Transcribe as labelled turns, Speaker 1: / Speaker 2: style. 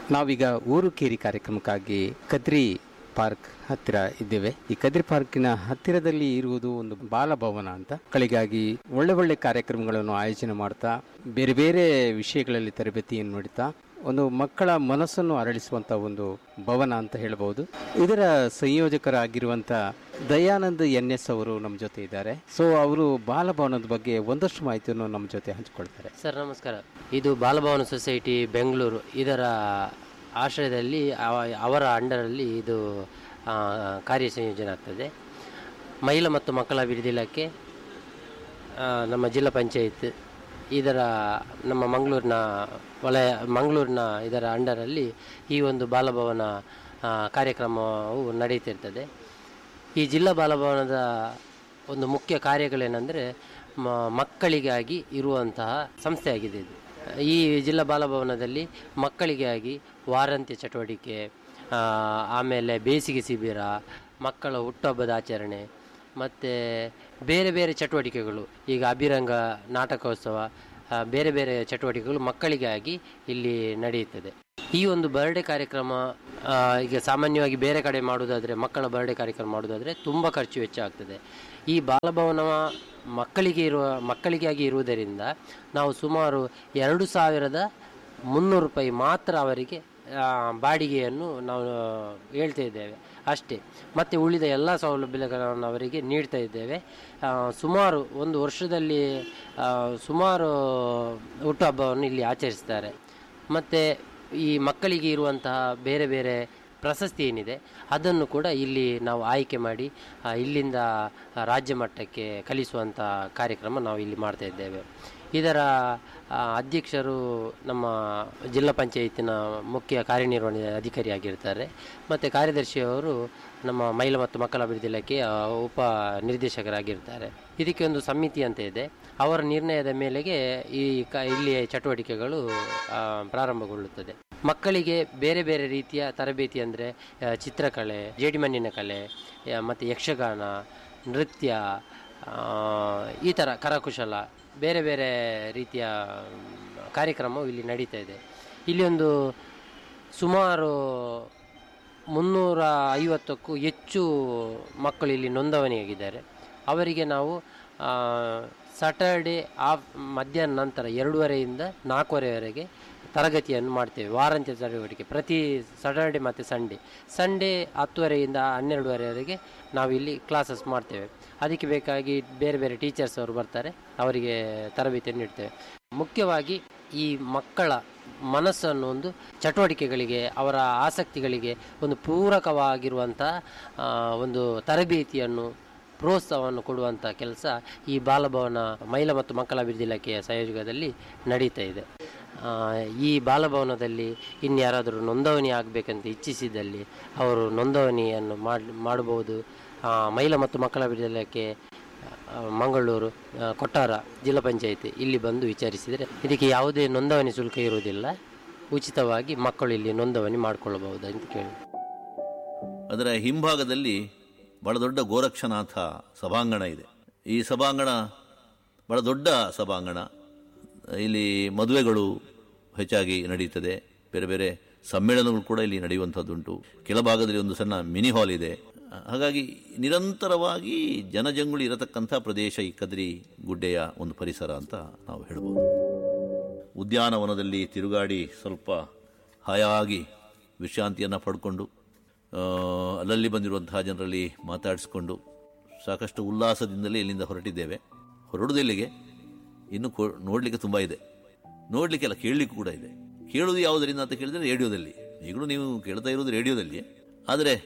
Speaker 1: ನಾವೀಗ ಊರು ಕೇರಿ ಕಾರ್ಯಕ್ರಮಕ್ಕಾಗಿ ಕದ್ರಿ ಪಾರ್ಕ್ ಹತ್ತಿರ ಇದ್ದೇವೆ ಈ ಕದ್ರಿ ಪಾರ್ಕಿನ ಹತ್ತಿರದಲ್ಲಿ ಇರುವುದು ಒಂದು ಬಾಲಭವನ ಅಂತ ಮಕ್ಕಳಿಗಾಗಿ ಒಳ್ಳೆ ಒಳ್ಳೆ ಕಾರ್ಯಕ್ರಮಗಳನ್ನು ಆಯೋಜನೆ ಮಾಡ್ತಾ ಬೇರೆ ಬೇರೆ ವಿಷಯಗಳಲ್ಲಿ ತರಬೇತಿಯನ್ನು ನೀಡುತ್ತಾ ಒಂದು ಮಕ್ಕಳ ಮನಸ್ಸನ್ನು ಅರಳಿಸುವಂತ ಒಂದು ಭವನ ಅಂತ ಹೇಳಬಹುದು ಇದರ ಸಂಯೋಜಕರಾಗಿರುವಂತ ದಯಾನಂದ್ ಎನ್ ಎಸ್ ಅವರು ನಮ್ಮ ಜೊತೆ ಇದ್ದಾರೆ ಸೊ ಅವರು ಬಾಲಭವನದ ಬಗ್ಗೆ ಒಂದಷ್ಟು ಮಾಹಿತಿಯನ್ನು ನಮ್ಮ ಜೊತೆ ಹಂಚಿಕೊಳ್ತಾರೆ
Speaker 2: ಸರ್ ನಮಸ್ಕಾರ ಇದು ಬಾಲಭವನ ಸೊಸೈಟಿ ಬೆಂಗಳೂರು ಇದರ ಆಶ್ರಯದಲ್ಲಿ ಅವ- ಅವರ ಅಂಡರಲ್ಲಿ ಇದು ಆ, ಕಾರ್ಯ ಸಂಯೋಜನೆ ಆಗ್ತದೆ ಮಹಿಳಾ ಮತ್ತು ಮಕ್ಕಳ ಅಭಿವೃದ್ಧಿ ಇಲಾಖೆ ಆ, ನಮ್ಮ ಜಿಲ್ಲಾ ಪಂಚಾಯತ್ ಇದರ ನಮ್ಮ ಮಂಗಳೂರಿನ ವಲಯ ಮಂಗಳೂರಿನ ಇದರ ಅಂಡರಲ್ಲಿ ಈ ಒಂದು ಬಾಲಭವನ ಆ, ಕಾರ್ಯಕ್ರಮವು ನಡೀತಿರ್ತದೆ ಈ ಜಿಲ್ಲಾ ಬಾಲಭವನದ ಒಂದು ಮುಖ್ಯ ಕಾರ್ಯಗಳೇನೆಂದರೆ ಮ- ಮಕ್ಕಳಿಗಾಗಿ ಇರುವಂತಹ ಸಂಸ್ಥೆಯಾಗಿದೆ ಇದು ಈ ಜಿಲ್ಲಾ ಬಾಲಭವನದಲ್ಲಿ ಮಕ್ಕಳಿಗಾಗಿ ವಾರಾಂತ್ಯ ಚಟುವಟಿಕೆ ಆ, ಆಮೇಲೆ ಬೇಸಿಗೆ ಶಿಬಿರ ಮಕ್ಕಳ ಹುಟ್ಟುಹಬ್ಬದ ಆಚರಣೆ ಮತ್ತು ಬೇರೆ ಬೇರೆ ಚಟುವಟಿಕೆಗಳು ಈಗ ಅಭಿರಂಗ ನಾಟಕೋತ್ಸವ ಆ, ಬೇರೆ ಬೇರೆ ಚಟುವಟಿಕೆಗಳು ಮಕ್ಕಳಿಗಾಗಿ ಇಲ್ಲಿ ನಡೆಯುತ್ತದೆ ಈ ಒಂದು ಬರ್ಡೇ ಕಾರ್ಯಕ್ರಮ ಆ, ಈಗ ಸಾಮಾನ್ಯವಾಗಿ ಬೇರೆ ಕಡೆ ಮಾಡುವುದಾದರೆ ಮಕ್ಕಳ ಬರ್ಡೇ ಕಾರ್ಯಕ್ರಮ ಮಾಡುವುದಾದರೆ ತುಂಬ ಖರ್ಚು ವೆಚ್ಚ ಆಗ್ತದೆ ಈ ಬಾಲಭವನ ಮಕ್ಕಳಿಗೆ ಇರುವ ಮಕ್ಕಳಿಗಾಗಿ ಇರುವುದರಿಂದ ನಾವು ಸುಮಾರು ಎರಡು ಸಾವಿರದ ಮುನ್ನೂರು ರೂಪಾಯಿ ಮಾತ್ರ ಅವರಿಗೆ ಆ, ಬಾಡಿಗೆಯನ್ನು ನಾವು ಹೇಳ್ತಾ ಇದ್ದೇವೆ ಅಷ್ಟೇ ಮತ್ತು ಉಳಿದ ಎಲ್ಲ ಸೌಲಭ್ಯಗಳನ್ನು ಅವರಿಗೆ ನೀಡ್ತಾ ಇದ್ದೇವೆ ಆ, ಸುಮಾರು ಒಂದು ವರ್ಷದಲ್ಲಿ ಆ, ಸುಮಾರು ಹುಟ್ಟುಹಬ್ಬವನ್ನು ಇಲ್ಲಿ ಆಚರಿಸ್ತಾರೆ ಮತ್ತು ಈ ಮಕ್ಕಳಿಗೆ ಇರುವಂತಹ ಬೇರೆ ಬೇರೆ ಪ್ರಶಸ್ತಿ ಏನಿದೆ ಅದನ್ನು ಕೂಡ ಇಲ್ಲಿ ನಾವು ಆಯ್ಕೆ ಮಾಡಿ ಆ, ಇಲ್ಲಿಂದ ರಾಜ್ಯ ಮಟ್ಟಕ್ಕೆ ಕಲಿಸುವಂಥ ಕಾರ್ಯಕ್ರಮ ನಾವು ಇಲ್ಲಿ ಮಾಡ್ತಾ ಇದ್ದೇವೆ ಇದರ ಆ, ಅಧ್ಯಕ್ಷರು ನಮ್ಮ ಜಿಲ್ಲಾ ಪಂಚಾಯತಿನ ಮುಖ್ಯ ಕಾರ್ಯನಿರ್ವಹಣೆ ಅಧಿಕಾರಿಯಾಗಿರ್ತಾರೆ ಮತ್ತು ಕಾರ್ಯದರ್ಶಿಯವರು ನಮ್ಮ ಮಹಿಳಾ ಮತ್ತು ಮಕ್ಕಳ ಅಭಿವೃದ್ಧಿ ಇಲಾಖೆಯ ಉಪ ನಿರ್ದೇಶಕರಾಗಿರ್ತಾರೆ ಇದಕ್ಕೆ ಒಂದು ಸಮಿತಿ ಅಂತ ಇದೆ ಅವರ ನಿರ್ಣಯದ ಮೇಲೆಗೆ ಈ ಕ ಇಲ್ಲಿಯ ಚಟುವಟಿಕೆಗಳು ಆ, ಪ್ರಾರಂಭಗೊಳ್ಳುತ್ತದೆ ಮಕ್ಕಳಿಗೆ ಬೇರೆ ಬೇರೆ ರೀತಿಯ ತರಬೇತಿ ಅಂದರೆ ಚಿತ್ರಕಲೆ ಜೇಡಿಮಣ್ಣಿನ ಕಲೆ ಆ, ಮತ್ತು ಯಕ್ಷಗಾನ ನೃತ್ಯ ಆ, ಈ ಥರ ಕರಕುಶಲ ಬೇರೆ ಬೇರೆ ರೀತಿಯ ಮ್, ಕಾರ್ಯಕ್ರಮವು ಇಲ್ಲಿ ನಡೀತಾ ಇದೆ ಇಲ್ಲಿ ಒಂದು ಸುಮಾರು ಮುನ್ನೂರ ಐವತ್ತಕ್ಕೂ ಹೆಚ್ಚು ಮಕ್ಕಳು ಇಲ್ಲಿ ನೋಂದಣಿಯಾಗಿದ್ದಾರೆ ಅವರಿಗೆ ನಾವು ಸಾಟರ್ಡೆ ಆಫ್ ಮಧ್ಯಾಹ್ನ ನಂತರ ಎರಡೂವರೆಯಿಂದ ನಾಲ್ಕೂವರೆವರೆಗೆ ತರಗತಿಯನ್ನು ಮಾಡ್ತೇವೆ ವಾರಾಂತ್ಯ ಚಟುವಟಿಕೆ ಪ್ರತಿ ಸಾಟರ್ಡೆ ಮತ್ತು ಸಂಡೇ ಸಂಡೇ ಹತ್ತುವರೆಯಿಂದ ಹನ್ನೆರಡುವರೆವರೆಗೆ ನಾವು ಇಲ್ಲಿ ಕ್ಲಾಸಸ್ ಮಾಡ್ತೇವೆ ಅದಕ್ಕೆ ಬೇಕಾಗಿ ಬೇರೆ ಬೇರೆ ಟೀಚರ್ಸ್ ಅವರು ಬರ್ತಾರೆ ಅವರಿಗೆ ತರಬೇತಿಯನ್ನು ನೀಡ್ತೇವೆ ಮುಖ್ಯವಾಗಿ ಈ ಮಕ್ಕಳ ಮನಸ್ಸನ್ನು ಒಂದು ಚಟುವಟಿಕೆಗಳಿಗೆ ಅವರ ಆಸಕ್ತಿಗಳಿಗೆ ಒಂದು ಪೂರಕವಾಗಿರುವಂಥ ಆ, ಒಂದು ತರಬೇತಿಯನ್ನು ಪ್ರೋತ್ಸಾಹವನ್ನು ಕೊಡುವಂಥ ಕೆಲಸ ಈ ಬಾಲಭವನ ಮಹಿಳಾ ಮತ್ತು ಮಕ್ಕಳ ಅಭಿವೃದ್ಧಿ ಇಲಾಖೆಯ ಸಹಯೋಗದಲ್ಲಿ ನಡೀತಾ ಇದೆ ಆ, ಈ ಬಾಲಭವನದಲ್ಲಿ ಇನ್ಯಾರಾದರೂ ನೋಂದಣಿ ಆಗಬೇಕಂತ ಇಚ್ಛಿಸಿದಲ್ಲಿ ಅವರು ನೋಂದಣಿಯನ್ನು ಮಾಡಿ ಮಾಡಬಹುದು ಆ, ಮಹಿಳಾ ಮತ್ತು ಮಕ್ಕಳ ಅಭಿವೃದ್ಧಿ ಇಲಾಖೆ ಆ, ಮಂಗಳೂರು ಆ, ಕೊಟ್ಟಾರ ಜಿಲ್ಲಾ ಪಂಚಾಯತಿ ಇಲ್ಲಿ ಬಂದು ವಿಚಾರಿಸಿದರೆ ಇದಕ್ಕೆ ಯಾವುದೇ ನೋಂದಣಿ ಶುಲ್ಕ ಇರುವುದಿಲ್ಲ ಉಚಿತವಾಗಿ ಮಕ್ಕಳು ಇಲ್ಲಿ ನೋಂದಣಿ ಮಾಡಿಕೊಳ್ಳಬಹುದು ಅಂತ ಕೇಳಿ
Speaker 3: ಅದರ ಹಿಂಭಾಗದಲ್ಲಿ ಬಹಳ ದೊಡ್ಡ ಗೋರಕ್ಷನಾಥ ಸಭಾಂಗಣ ಇದೆ ಈ ಸಭಾಂಗಣ ಬಹಳ ದೊಡ್ಡ ಸಭಾಂಗಣ ಇಲ್ಲಿ ಮದುವೆಗಳು ಹೆಚ್ಚಾಗಿ ನಡೀತದೆ ಬೇರೆ ಬೇರೆ ಸಮ್ಮೇಳನಗಳು ಕೂಡ ಇಲ್ಲಿ ನಡೆಯುವಂಥದ್ದುಂಟು ಕೆಳಭಾಗದಲ್ಲಿ ಒಂದು ಸಣ್ಣ ಮಿನಿ ಹಾಲ್ ಇದೆ ಹಾಗಾಗಿ ನಿರಂತರವಾಗಿ ಜನಜಂಗುಳಿ ಇರತಕ್ಕಂಥ ಪ್ರದೇಶ ಈ ಕದ್ರಿ ಗುಡ್ಡೆಯ ಒಂದು ಪರಿಸರ ಅಂತ ನಾವು ಹೇಳ್ಬೋದು ಉದ್ಯಾನವನದಲ್ಲಿ ತಿರುಗಾಡಿ ಸ್ವಲ್ಪ ಹಾಯಾಗಿ ವಿಶ್ರಾಂತಿಯನ್ನು ಪಡ್ಕೊಂಡು ಆ, ಅಲ್ಲಲ್ಲಿ ಬಂದಿರುವಂತಹ ಜನರಲ್ಲಿ ಮಾತಾಡಿಸ್ಕೊಂಡು ಸಾಕಷ್ಟು ಉಲ್ಲಾಸದಿಂದಲೇ ಇಲ್ಲಿಂದ ಹೊರಟಿದ್ದೇವೆ ಹೊರಡುವುದೆಲ್ಲಿಗೆ ಇನ್ನು ಕೊ ನೋಡಲಿಕ್ಕೆ ತುಂಬ ಇದೆ ನೋಡಲಿಕ್ಕೆಲ್ಲ ಕೇಳಲಿಕ್ಕೂ ಕೂಡ ಇದೆ ಕೇಳೋದು ಯಾವುದರಿಂದ ಅಂತ ಕೇಳಿದರೆ ರೇಡಿಯೋದಲ್ಲಿ ಈಗಲೂ ನೀವು ಕೇಳ್ತಾ ಇರೋದು ರೇಡಿಯೋದಲ್ಲಿ ಆದರೆ